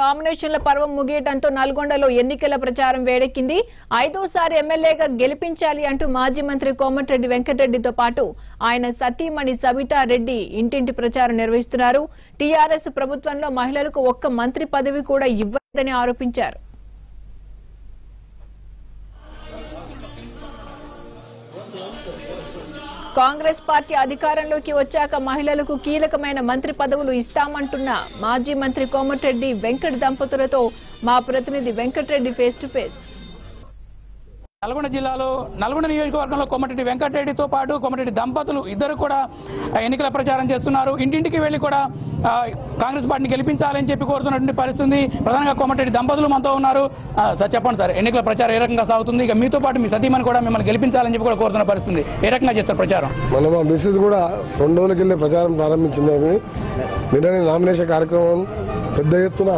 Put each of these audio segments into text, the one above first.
నామినేషన్ల పర్వం ముగియటంతో నల్గొండలో ఎన్నికల ప్రచారం వేడెక్కింది ఐదోసారి ఎమ్మెల్యేగా గెలిపించాలి అంటూ మాజీ మంత్రి కోమటిరెడ్డి వెంకటరెడ్డితో పాటు ఆయన సతీమణి సబితా రెడ్డి ఇంటింటి ప్రచారం నిర్వహిస్తున్నారు టీఆర్ఎస్ ప్రభుత్వంలో మహిళలకు ఒక్క మంత్రి పదవి కూడా ఇవ్వలేదని ఆరోపించారు కాంగ్రెస్ పార్టీ అధికారంలోకి వచ్చాక మహిళలకు కీలకమైన మంత్రి పదవులు ఇస్తామంటున్న మాజీ మంత్రి కోమటిరెడ్డి వెంకట్ దంపతులతో మా ప్రతినిధి Venkata Reddy face to face Nalgonda జిల్లాలో నల్గొండ నియోజకవర్గంలో కొమ్మటిరెడ్డి వెంకటరెడ్డితో పాటు కొమ్మటిరెడ్డి దంపతులు ఇద్దరు కూడా ఆ, ఎన్నికల ప్రచారం చేస్తున్నారు ఇంటింటికి వెళ్లి కూడా ఆ, కాంగ్రెస్ పార్టీని గెలిపించాలని చెప్పి కోరుతున్నటువంటి పరిస్థితి ఉంది ప్రధానంగా కొమ్మటిరెడ్డి దంపతులు మనతో ఉన్నారు ఆ, సార్ చెప్పండి సార్ ఎన్నికల ప్రచారం ఏ రకంగా సాగుతుంది ఇక మీతో పాటు మీ సతీమణి కూడా మిమ్మల్ని గెలిపించాలని చెప్పి కూడా కోరుతున్న పరిస్థితి ఉంది. ఏ రకంగా చేస్తారు ప్రచారం మన మా మిస్సెస్ కూడా రెండు రోజుల కింద ప్రచారం ప్రారంభించింది ఆమె. నిన్ననే నామినేషన్ కార్యక్రమం పెద్ద ఎత్తున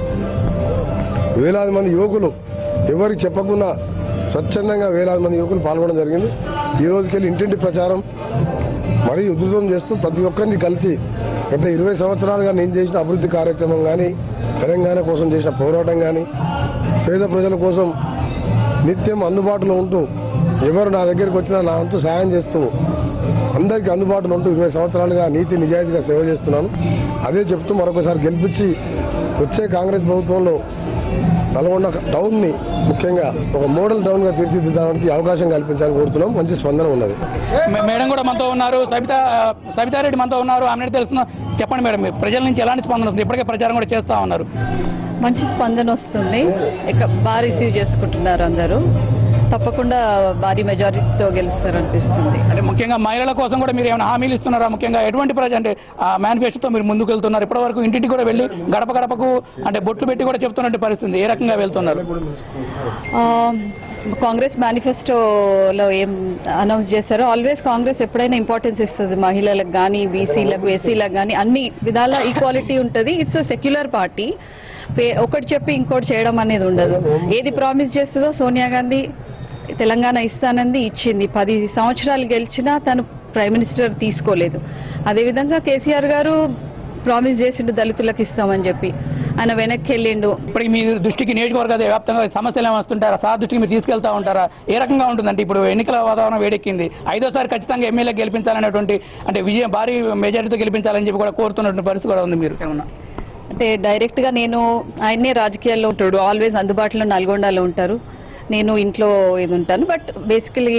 వేలాది మంది యువకులు ఎవరికి చెప్పకుండా స్వచ్ఛందంగా వేలాది మంది యువకులు పాల్గొనడం జరిగింది ఈ రోజుకెళ్ళి ఇంటింటి ప్రచారం మరీ ఉధృతం చేస్తూ ప్రతి ఒక్కరిని కలిసి గత ఇరవై సంవత్సరాలుగా నేను చేసిన అభివృద్ధి కార్యక్రమం కానీ తెలంగాణ కోసం చేసిన పోరాటం కానీ పేద ప్రజల కోసం నిత్యం అందుబాటులో ఉంటూ ఎవరు నా దగ్గరికి వచ్చినా నా వంతు సాయం చేస్తూ అందరికీ అందుబాటులో ఉంటూ ఇరవై సంవత్సరాలుగా నీతి నిజాయితీగా సేవ చేస్తున్నాను అదే చెప్తూ మరొకసారి గెలిపించి వచ్చే కాంగ్రెస్ ప్రభుత్వంలో నల్గొండ టౌన్ ని ముఖ్యంగా ఒక మోడల్ టౌన్ గా తీర్చిదిద్దడానికి అవకాశం కల్పించాలని కోరుతున్నాం మంచి స్పందన ఉన్నది మే- మేడం కూడా మనతో ఉన్నారు సబితా సబితారెడ్డి మనతో ఉన్నారు ఆమె తెలుస్తున్నా చెప్పండి మేడం మీ ప్రజల నుంచి ఎలాంటి స్పందన వస్తుంది ఇప్పటికే ప్రచారం కూడా చేస్తా ఉన్నారు మంచి స్పందన వస్తుంది ఇక బాగా రిసీవ్ చేసుకుంటున్నారు అందరూ తప్పకుండా భారీ మెజారిటీతో గెలుస్తారు అనిపిస్తుంది అంటే ముఖ్యంగా మహిళల కోసం కూడా మీరు ఏమైనా హామీలు ఇస్తున్నారా ముఖ్యంగా ఎటువంటి ప్రజ అంటే ఆ మేనిఫెస్టోతో మీరు ముందుకు వెళ్తున్నారు ఇప్పటి వరకు ఇంటింటికి కూడా వెళ్ళి గడప గడపకు అంటే బొట్లు పెట్టి కూడా చెప్తున్నట్టు పరిస్థితి ఏ రకంగా వెళ్తున్నారు ఆ, కాంగ్రెస్ మేనిఫెస్టోలో ఏం అనౌన్స్ చేశారో ఆల్వేస్ కాంగ్రెస్ ఎప్పుడైనా ఇంపార్టెన్స్ ఇస్తుంది మహిళలకు కానీ బీసీలకు ఎస్సీలకు కానీ అన్ని విధాల ఈక్వాలిటీ ఉంటుంది ఇట్స్ సెక్యులర్ పార్టీ ఒకటి చెప్పి ఇంకోటి చేయడం అనేది ఉండదు ఏది ప్రామిస్ చేస్తుందో సోనియా గాంధీ తెలంగాణ ఇస్తానంది ఇచ్చింది పది సంవత్సరాలు గెలిచినా తను ప్రైమ్ మినిస్టర్ తీసుకోలేదు అదేవిధంగా కేసీఆర్ గారు ప్రామిస్ చేసిండు దళితులకు ఇస్తామని చెప్పి ఆయన వెనక్కి వెళ్ళిండు ఇప్పటికి మీ దృష్టికి నియోజకవర్గ వ్యాప్తంగా సమస్యలు ఏమైనా వస్తుంటారా సార్ దృష్టికి మీరు తీసుకెళ్తా ఉంటారా ఏ రకంగా ఉంటుందంటే ఇప్పుడు ఎన్నికల వాతావరణం వేడెక్కింది ఐదోసారి ఖచ్చితంగా ఎమ్మెల్యే గెలిపించాలనేటువంటి అంటే విజయం భారీ మెజారిటీతో గెలిపించాలని చెప్పి కూడా కోరుతున్నటువంటి పరిస్థితి కూడా ఉంది మీరు ఏమన్నా అంటే డైరెక్ట్ గా నేను ఆయన్నే రాజకీయాల్లో ఉంటాడు ఆల్వేస్ అందుబాటులో నల్గొండలో ఉంటారు నేను ఇంట్లో ఇది ఉంటాను బట్ బేసికలీ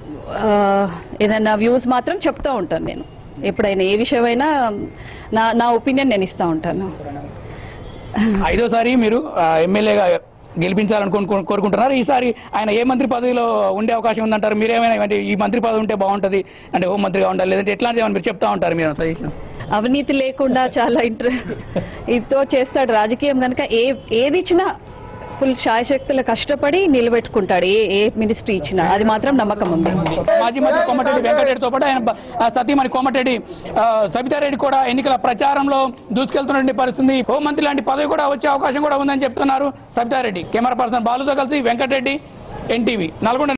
ఏదైనా వ్యూస్ మాత్రం చెప్తా ఉంటాను నేను ఎప్పుడైనా ఏ విషయమైనా నా నా ఒపీనియన్ నేను ఇస్తా ఉంటాను ఐదోసారి మీరు ఆ, ఎమ్మెల్యేగా గెలిపించాలని కోరుకు- కోరుకుంటున్నారు ఈసారి ఆయన ఏ మంత్రి పదవిలో ఉండే అవకాశం ఉందంటారు మీరేమైనా అంటే ఈ మంత్రి పదవి ఉంటే బాగుంటది అంటే హోం మంత్రిగా ఉండాలి లేదంటే ఎట్లాంటిది ఏమైనా మీరు చెప్తా ఉంటారు మీరు సజెషన్ అవినీతి లేకుండా చాలా ఇంటర్ ఇదితో చేస్తాడు రాజకీయం కనుక ఏ ఏది ఇచ్చినా ఫుల్ శాయశక్తుల కష్టపడి నిలబెట్టుకుంటాడు ఏ ఏ మినిస్ట్రీ ఇచ్చినా అది మాత్రం నమ్మకం ఉంది మాజీ మంత్రి కోమటిరెడ్డి వెంకటరెడ్డితో పాటు ఆయన బ- ఆ, సతీమణి కోమటిరెడ్డి ఆ, సబితారెడ్డి కూడా ఎన్నికల ప్రచారంలో దూసుకెళ్తున్నటువంటి పరిస్థితి హోంమంత్రి లాంటి పదవి కూడా వచ్చే అవకాశం కూడా ఉందని చెప్తున్నారు సబితారెడ్డి కెమెరా పర్సన్ బాలుతో కలిసి వెంకటరెడ్డి ఎన్టీవీ నల్గొండ